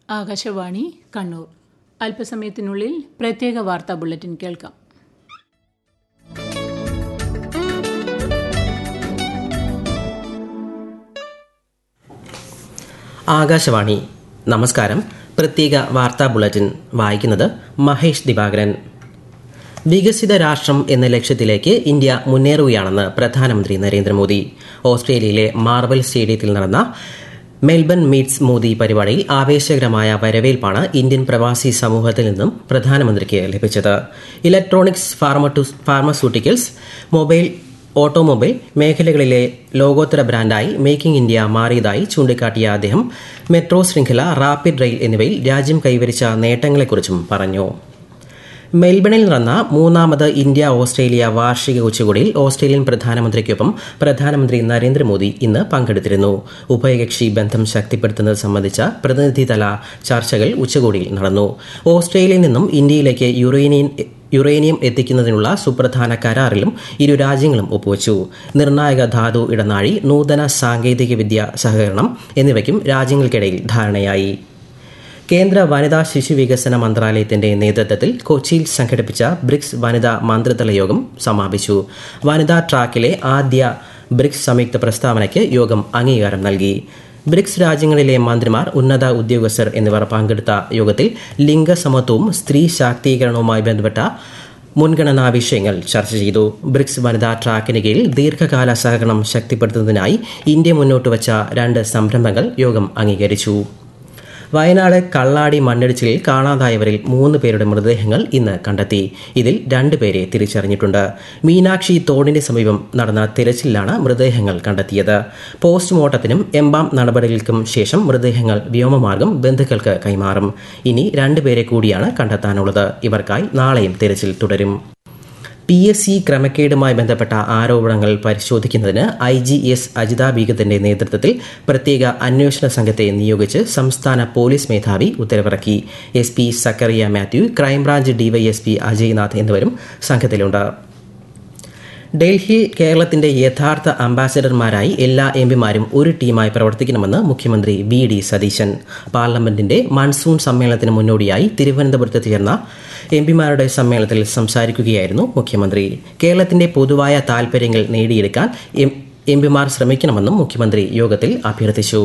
ആകാശവാണി കണ്ണൂർ അല്പസമയത്തിനുള്ളിൽ പ്രത്യേക വാർത്താ ബുള്ളറ്റിൻ കേൾക്കാം ആകാശവാണി നമസ്കാരം പ്രത്യേക വാർത്താ ബുള്ളറ്റിൻ വായിക്കുന്നത് മഹേഷ് ദിവാകരൻ വികസിത രാഷ്ട്രം എന്ന ലക്ഷ്യത്തിലേക്ക് ഇന്ത്യ മുന്നേറുകയാണെന്ന് പ്രധാനമന്ത്രി നരേന്ദ്രമോദി ഓസ്ട്രേലിയയിലെ മാർബൽ സ്റ്റേഡിയത്തിൽ നടന്ന മെൽബൺ മീറ്റ്സ് മോദി പരിപാടിയിൽ ആവേശകരമായ വരവേൽപ്പാണ് ഇന്ത്യൻ പ്രവാസി സമൂഹത്തിൽ നിന്നും പ്രധാനമന്ത്രിക്ക് ലഭിച്ചത് ഇലക്ട്രോണിക്സ് ഫാർമസ്യൂട്ടിക്കൽസ് മൊബൈൽ ഓട്ടോമൊബൈൽ മേഖലകളിലെ ലോകോത്തര ബ്രാൻഡായി മേക്കിംഗ് ഇന്ത്യ മാറിയതായി ചൂണ്ടിക്കാട്ടിയ അദ്ദേഹം മെട്രോ ശൃംഖല റാപ്പിഡ് റെയിൽ എന്നിവയിൽ രാജ്യം കൈവരിച്ച നേട്ടങ്ങളെക്കുറിച്ചും പറഞ്ഞു മെൽബണിൽ നടന്ന മൂന്നാമത് ഇന്ത്യ ഓസ്ട്രേലിയ വാർഷിക ഉച്ചകോടിയിൽ ഓസ്ട്രേലിയൻ പ്രധാനമന്ത്രിക്കൊപ്പം പ്രധാനമന്ത്രി നരേന്ദ്രമോദി ഇന്ന് പങ്കെടുത്തിരുന്നു ഉഭയകക്ഷി ബന്ധം ശക്തിപ്പെടുത്തുന്നത് സംബന്ധിച്ച പ്രതിനിധിതല ചർച്ചകൾ ഉച്ചകോടിയിൽ നടന്നു ഓസ്ട്രേലിയയിൽ നിന്നും ഇന്ത്യയിലേക്ക് യുറേനിയൻ യുറേനിയം എത്തിക്കുന്നതിനുള്ള സുപ്രധാന കരാറിലും ഇരു രാജ്യങ്ങളും ഒപ്പുവച്ചു നിർണായക ധാതു ഇടനാഴി നൂതന സാങ്കേതികവിദ്യ സഹകരണം എന്നിവയ്ക്കും രാജ്യങ്ങൾക്കിടയിൽ ധാരണയായി കേന്ദ്ര വനിതാ ശിശു വികസന മന്ത്രാലയത്തിന്റെ നേതൃത്വത്തിൽ കൊച്ചിയിൽ സംഘടിപ്പിച്ച ബ്രിക്സ് വനിതാ മന്ത്രിതല യോഗം സമാപിച്ചു വനിതാ ട്രാക്കിലെ ആദ്യ ബ്രിക്സ് സംയുക്ത പ്രസ്താവനയ്ക്ക് യോഗം അംഗീകാരം നൽകി ബ്രിക്സ് രാജ്യങ്ങളിലെ മന്ത്രിമാർ ഉന്നത ഉദ്യോഗസ്ഥർ എന്നിവർ പങ്കെടുത്ത യോഗത്തിൽ ലിംഗസമത്വവും സ്ത്രീ ശാക്തീകരണവുമായി ബന്ധപ്പെട്ട മുൻഗണനാ വിഷയങ്ങൾ ചർച്ച ചെയ്തു ബ്രിക്സ് വനിതാ ട്രാക്കിന് കീഴിൽ ദീർഘകാല സഹകരണം ശക്തിപ്പെടുത്തുന്നതിനായി ഇന്ത്യ മുന്നോട്ട് വച്ച രണ്ട് സംരംഭങ്ങൾ യോഗം അംഗീകരിച്ചു വയനാട് കള്ളാടി മണ്ണിടിച്ചിലിൽ കാണാതായവരിൽ മൂന്ന് പേരുടെ മൃതദേഹങ്ങൾ ഇന്ന് കണ്ടെത്തി ഇതിൽ രണ്ടുപേരെ തിരിച്ചറിഞ്ഞിട്ടുണ്ട് മീനാക്ഷി തോടിന് സമീപം നടന്ന തിരച്ചിലാണ് മൃതദേഹങ്ങൾ കണ്ടെത്തിയത് പോസ്റ്റ്മോർട്ടത്തിനും എംബാം നടപടികൾക്കും ശേഷം മൃതദേഹങ്ങൾ വ്യോമമാർഗം ബന്ധുക്കൾക്ക് കൈമാറും ഇനി രണ്ടുപേരെ കൂടിയാണ് കണ്ടെത്താനുള്ളത് ഇവർക്കായി നാളെയും തിരച്ചിൽ തുടരും പി എസ് സി ക്രമക്കേടുമായി ബന്ധപ്പെട്ട ആരോപണങ്ങൾ പരിശോധിക്കുന്നതിന് ഐ ജി എസ് അജിത ബീഗത്തിന്റെ നേതൃത്വത്തിൽ പ്രത്യേക അന്വേഷണ സംഘത്തെ നിയോഗിച്ച് സംസ്ഥാന പോലീസ് മേധാവി ഉത്തരവിറക്കി S P Zachariah Mathew crime branch DYSP Ajaynath എന്നിവരും സംഘത്തിലുണ്ട് ഡൽഹി കേരളത്തിന്റെ യഥാർത്ഥ അംബാസഡർമാരായി എല്ലാ എംപിമാരും ഒരു ടീമായി പ്രവർത്തിക്കണമെന്ന് മുഖ്യമന്ത്രി വി ഡി സതീശൻ പാർലമെന്റിന്റെ മൺസൂൺ സമ്മേളനത്തിന് മുന്നോടിയായി തിരുവനന്തപുരത്ത് ചേർന്ന എംപിമാരുടെ സമ്മേളനത്തിൽ സംസാരിക്കുകയായിരുന്നു മുഖ്യമന്ത്രി കേരളത്തിന്റെ പൊതുവായ താൽപര്യങ്ങൾ നേടിയെടുക്കാൻ എംപിമാർ ശ്രമിക്കണമെന്നും മുഖ്യമന്ത്രി യോഗത്തിൽ അഭ്യർത്ഥിച്ചു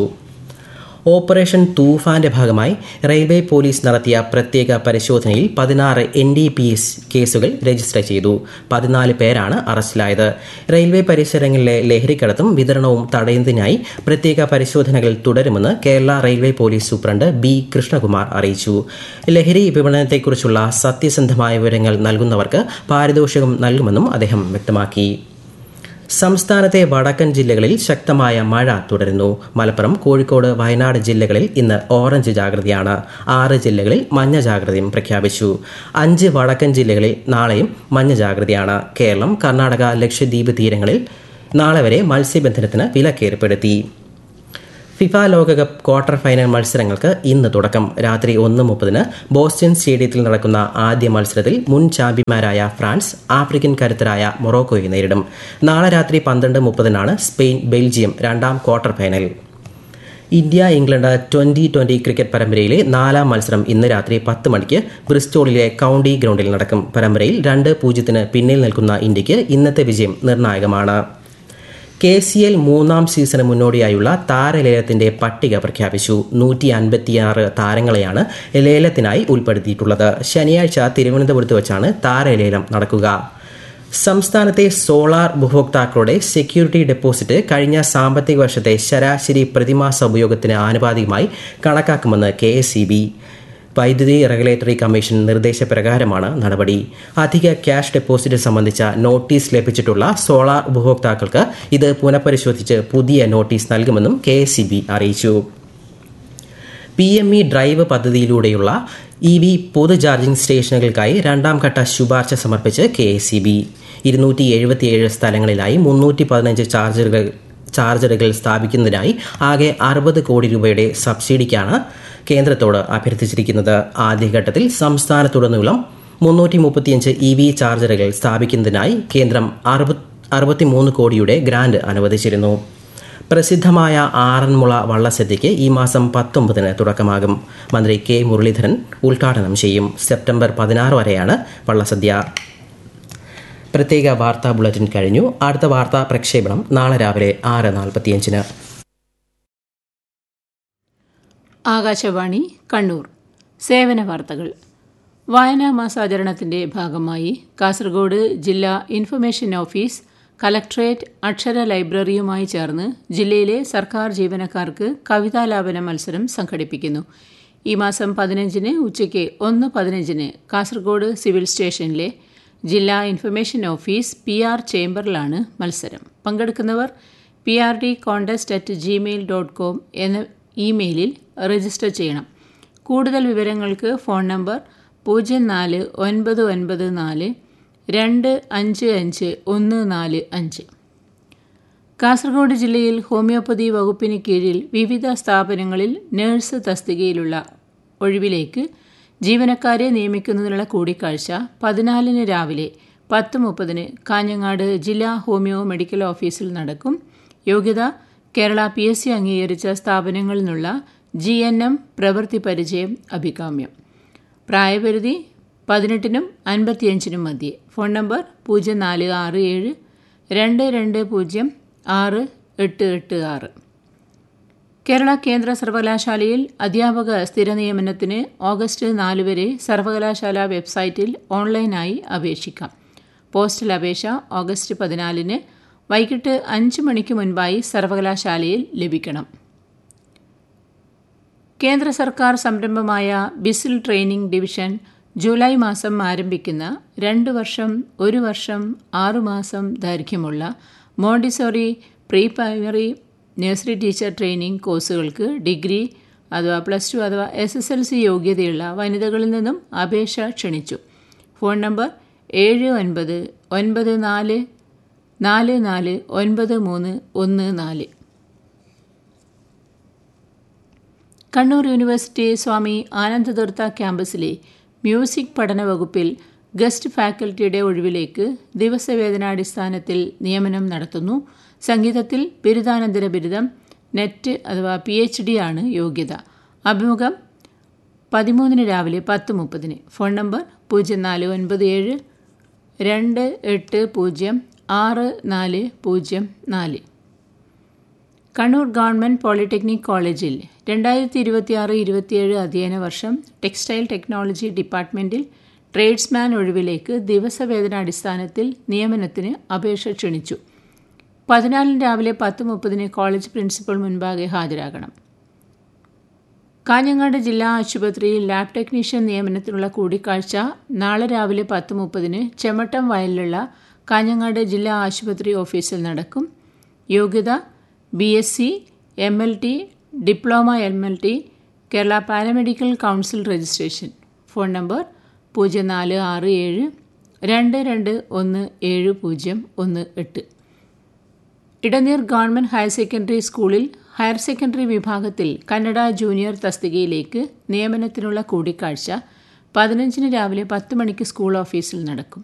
ഓപ്പറേഷൻ തൂഫാന്റെ ഭാഗമായി റെയിൽവേ പോലീസ് നടത്തിയ പ്രത്യേക പരിശോധനയിൽ പതിനാറ് എൻ ഡി പി എസ് കേസുകൾ രജിസ്റ്റർ ചെയ്തു പതിനാല് പേരാണ് അറസ്റ്റിലായത് റെയിൽവേ പരിസരങ്ങളിലെ ലഹരിക്കടത്തും വിതരണവും തടയുന്നതിനായി പ്രത്യേക പരിശോധനകൾ തുടരുമെന്ന് Kerala railway police superintendent B Krishnakumar അറിയിച്ചു ലഹരി വിപണനത്തെക്കുറിച്ചുള്ള സത്യസന്ധമായ വിവരങ്ങൾ നൽകുന്നവർക്ക് പാരിതോഷികം നൽകുമെന്നും അദ്ദേഹം വ്യക്തമാക്കി സംസ്ഥാനത്തെ വടക്കൻ ജില്ലകളിൽ ശക്തമായ മഴ തുടരുന്നു മലപ്പുറം കോഴിക്കോട് വയനാട് ജില്ലകളിൽ ഇന്ന് ഓറഞ്ച് ജാഗ്രതയാണ് ആറ് ജില്ലകളിൽ മഞ്ഞ ജാഗ്രതയും പ്രഖ്യാപിച്ചു അഞ്ച് വടക്കൻ ജില്ലകളിൽ നാളെയും മഞ്ഞ ജാഗ്രതയാണ് കേരളം കർണാടക ലക്ഷദ്വീപ് തീരങ്ങളിൽ നാളെ വരെ മത്സ്യബന്ധനത്തിന് വിലക്കേർപ്പെടുത്തി ഫിഫ ലോകകപ്പ് ക്വാർട്ടർ ഫൈനൽ മത്സരങ്ങൾക്ക് ഇന്ന് തുടക്കം രാത്രി ഒന്ന് മുപ്പതിന് ബോസ്റ്റൺ സ്റ്റേഡിയത്തിൽ നടക്കുന്ന ആദ്യ മത്സരത്തിൽ മുൻ ചാമ്പ്യന്മാരായ ഫ്രാൻസ് ആഫ്രിക്കൻ കരുത്തരായ മൊറോക്കോയെ നേരിടും നാളെ രാത്രി പന്ത്രണ്ട് മുപ്പതിനാണ് സ്പെയിൻ ബെൽജിയം രണ്ടാം quarter final India England twenty twenty cricket പരമ്പരയിലെ നാലാം മത്സരം ഇന്ന് രാത്രി പത്ത് മണിക്ക് ബ്രിസ്റ്റോളിലെ കൌണ്ടി ഗ്രൗണ്ടിൽ നടക്കും പരമ്പരയിൽ രണ്ട് പൂജ്യത്തിന് പിന്നിൽ നിൽക്കുന്ന ഇന്ത്യക്ക് ഇന്നത്തെ വിജയം നിർണായകമാണ് കെ സി എൽ മൂന്നാം സീസണ് മുന്നോടിയായുള്ള താരലേലത്തിന്റെ പട്ടിക പ്രഖ്യാപിച്ചു നൂറ്റി അൻപത്തിയാറ് താരങ്ങളെയാണ് ലേലത്തിനായി ഉൾപ്പെടുത്തിയിട്ടുള്ളത് ശനിയാഴ്ച തിരുവനന്തപുരത്ത് വെച്ചാണ് താരലേലം നടക്കുക സംസ്ഥാനത്തെ സോളാർ ഉപഭോക്താക്കളുടെ സെക്യൂരിറ്റി ഡെപ്പോസിറ്റ് കഴിഞ്ഞ സാമ്പത്തിക വർഷത്തെ ശരാശരി പ്രതിമാസ ഉപയോഗത്തിന് ആനുപാതികമായി കണക്കാക്കുമെന്ന് കെ വൈദ്യുതി റെഗുലേറ്ററി കമ്മീഷൻ നിർദ്ദേശപ്രകാരമാണ് നടപടി അധിക ക്യാഷ് ഡെപ്പോസിറ്റ് സംബന്ധിച്ച നോട്ടീസ് ലഭിച്ചിട്ടുള്ള സോളാർ ഉപഭോക്താക്കൾക്ക് ഇത് പുനഃപരിശോധിച്ച് പുതിയ നോട്ടീസ് നൽകുമെന്നും കെ അറിയിച്ചു പി എം ഇ ഡ്രൈവ് പദ്ധതിയിലൂടെയുള്ള ഇ വി പൊതു ചാർജിംഗ് സ്റ്റേഷനുകൾക്കായി രണ്ടാം ഘട്ട ശുപാർശ സമർപ്പിച്ച് കെ എസ് ഇ ബി ഇരുന്നൂറ്റി എഴുപത്തിയേഴ് സ്ഥലങ്ങളിലായി മുന്നൂറ്റി പതിനഞ്ച് ചാർജറുകൾ ചാർജറുകൾ സ്ഥാപിക്കുന്നതിനായി ആകെ അറുപത് കോടി രൂപയുടെ സബ്സിഡിക്കാണ് കേന്ദ്രത്തോട് അഭ്യർത്ഥിച്ചിരിക്കുന്നത് ആദ്യഘട്ടത്തിൽ സംസ്ഥാനത്തുടനീളം മുന്നൂറ്റി മുപ്പത്തിയഞ്ച് ഇ വി ചാർജറുകൾ സ്ഥാപിക്കുന്നതിനായി കേന്ദ്രം അറുപത്തിമൂന്ന് കോടിയുടെ ഗ്രാന്റ് അനുവദിച്ചിരുന്നു പ്രസിദ്ധമായ ആറന്മുള വള്ളസദ്യയ്ക്ക് ഈ മാസം പത്തൊമ്പതിന് തുടക്കമാകും മന്ത്രി കെ മുരളീധരൻ ഉദ്ഘാടനം ചെയ്യും സെപ്റ്റംബർ പതിനാറ് വരെയാണ് വള്ളസദ്യ പ്രത്യേക വാർത്താ ബുള്ളറ്റിൻ കഴിഞ്ഞു അടുത്ത വാർത്താ പ്രക്ഷേപണം നാളെ രാവിലെ ആറ് നാൽപ്പത്തിയഞ്ചിന് ആകാശവാണി കണ്ണൂർ സേവന വാർത്തകൾ വായനാ മാസാചരണത്തിന്റെ ഭാഗമായി കാസർഗോഡ് ജില്ലാ ഇൻഫർമേഷൻ ഓഫീസ് കലക്ട്രേറ്റ് അക്ഷര ലൈബ്രറിയുമായി ചേർന്ന് ജില്ലയിലെ സർക്കാർ ജീവനക്കാർക്ക് കവിതാലാപന മത്സരം സംഘടിപ്പിക്കുന്നു ഈ മാസം പതിനഞ്ചിന് ഉച്ചയ്ക്ക് ഒന്ന് പതിനഞ്ചിന് കാസർഗോഡ് സിവിൽ സ്റ്റേഷനിലെ ജില്ലാ ഇൻഫർമേഷൻ ഓഫീസ് പി ആർ ചേംബറിലാണ് മത്സരം പങ്കെടുക്കുന്നവർ P R D contest at gmail dot com എന്ന ഇമെയിലിൽ രജിസ്റ്റർ ചെയ്യണം കൂടുതൽ വിവരങ്ങൾക്ക് ഫോൺ നമ്പർ പൂജ്യം നാല് ഒൻപത് ഒൻപത് നാല് രണ്ട് അഞ്ച് അഞ്ച് ഒന്ന് നാല് അഞ്ച് കാസർഗോഡ് ജില്ലയിൽ ഹോമിയോപ്പതി വകുപ്പിന് കീഴിൽ വിവിധ സ്ഥാപനങ്ങളിൽ നഴ്സ് തസ്തികയിലുള്ള ഒഴിവിലേക്ക് ജീവനക്കാരെ നിയമിക്കുന്നതിനുള്ള കൂടിക്കാഴ്ച പതിനാലിന് രാവിലെ പത്ത് മുപ്പതിന് കാഞ്ഞങ്ങാട് ജില്ലാ ഹോമിയോ മെഡിക്കൽ ഓഫീസിൽ നടക്കും യോഗ്യത കേരള പി എസ് സി അംഗീകരിച്ച സ്ഥാപനങ്ങളിൽ നിന്നുള്ള ജി എൻ എം പ്രവൃത്തി പരിചയം അഭികാമ്യം പ്രായപരിധി പതിനെട്ടിനും അൻപത്തിയഞ്ചിനും മധ്യേ ഫോൺ നമ്പർ പൂജ്യം നാല് ആറ് ഏഴ് രണ്ട് രണ്ട് പൂജ്യം ആറ് എട്ട് എട്ട് ആറ് കേരള കേന്ദ്ര സർവകലാശാലയിൽ അധ്യാപക സ്ഥിര നിയമനത്തിന് ഓഗസ്റ്റ് നാല് വരെ സർവകലാശാല വെബ്സൈറ്റിൽ ഓൺലൈനായി അപേക്ഷിക്കാം പോസ്റ്റൽ അപേക്ഷ ഓഗസ്റ്റ് പതിനാലിന് വൈകിട്ട് അഞ്ച് മണിക്ക് മുൻപായി സർവകലാശാലയിൽ ലഭിക്കണം കേന്ദ്ര സർക്കാർ സംരംഭമായ ബിസിൽ ട്രെയിനിംഗ് ഡിവിഷൻ ജൂലൈ മാസം ആരംഭിക്കുന്ന രണ്ട് വർഷം ഒരു വർഷം ആറുമാസം ദൈർഘ്യമുള്ള Montessori pre primary nursery teacher training കോഴ്സുകൾക്ക് ഡിഗ്രി അഥവാ പ്ലസ് ടു അഥവാ എസ് എസ് എൽ സി യോഗ്യതയുള്ള വനിതകളിൽ നിന്നും അപേക്ഷ ക്ഷണിച്ചു ഫോൺ നമ്പർ ഏഴ് ഒൻപത് ഒൻപത് നാല് നാല് നാല് ഒൻപത് മൂന്ന് ഒന്ന് നാല് കണ്ണൂർ യൂണിവേഴ്സിറ്റി സ്വാമി ആനന്ദതീർത്ഥ ക്യാമ്പസിലെ മ്യൂസിക് പഠന വകുപ്പിൽ ഗസ്റ്റ് ഫാക്കൽറ്റിയുടെ ഒഴിവിലേക്ക് ദിവസവേതനാടിസ്ഥാനത്തിൽ നിയമനം നടത്തുന്നു സംഗീതത്തിൽ ബിരുദാനന്തര ബിരുദം നെറ്റ് അഥവാ പി എച്ച് ഡി ആണ് യോഗ്യത അഭിമുഖം പതിമൂന്നിന് രാവിലെ പത്ത് മുപ്പതിന് ഫോൺ നമ്പർ പൂജ്യം നാല് ഒൻപത് ഏഴ് രണ്ട് എട്ട് പൂജ്യം ആറ് നാല് പൂജ്യം നാല് കണ്ണൂർ ഗവൺമെൻറ് പോളിടെക്നിക് കോളേജിൽ രണ്ടായിരത്തി ഇരുപത്തിയാറ് ഇരുപത്തിയേഴ് അധ്യയന വർഷം ടെക്സ്റ്റൈൽ ടെക്നോളജി ഡിപ്പാർട്ട്മെൻറ്റിൽ ട്രേഡ്സ്മാൻ ഒഴിവിലേക്ക് ദിവസവേതനാടിസ്ഥാനത്തിൽ നിയമനത്തിന് അപേക്ഷ ക്ഷണിച്ചു പതിനാലിന് രാവിലെ പത്ത് മുപ്പതിന് കോളേജ് പ്രിൻസിപ്പൽ മുൻപാകെ ഹാജരാകണം കാഞ്ഞങ്ങാട് ജില്ലാ ആശുപത്രിയിൽ ലാബ് ടെക്നീഷ്യൻ നിയമനത്തിനുള്ള കൂടിക്കാഴ്ച നാളെ രാവിലെ പത്ത് മുപ്പതിന് ചെമട്ടം വയലിലുള്ള കാഞ്ഞങ്ങാട് ജില്ലാ ആശുപത്രി ഓഫീസിൽ നടക്കും യോഗ്യത B S C M L T diploma M L T Kerala paramedical council registration phone number പൂജ്യം നാല് ആറ് ഏഴ് രണ്ട് രണ്ട് ഒന്ന് ഏഴ് പൂജ്യം ഒന്ന് എട്ട് ഇടനീർ ഗവൺമെൻറ് ഹയർ സെക്കൻഡറി സ്കൂളിൽ ഹയർ സെക്കൻഡറി വിഭാഗത്തിൽ കന്നഡ ജൂനിയർ തസ്തികയിലേക്ക് നിയമനത്തിനുള്ള കൂടിക്കാഴ്ച പതിനഞ്ചിന് രാവിലെ പത്ത് മണിക്ക് സ്കൂൾ ഓഫീസിൽ നടക്കും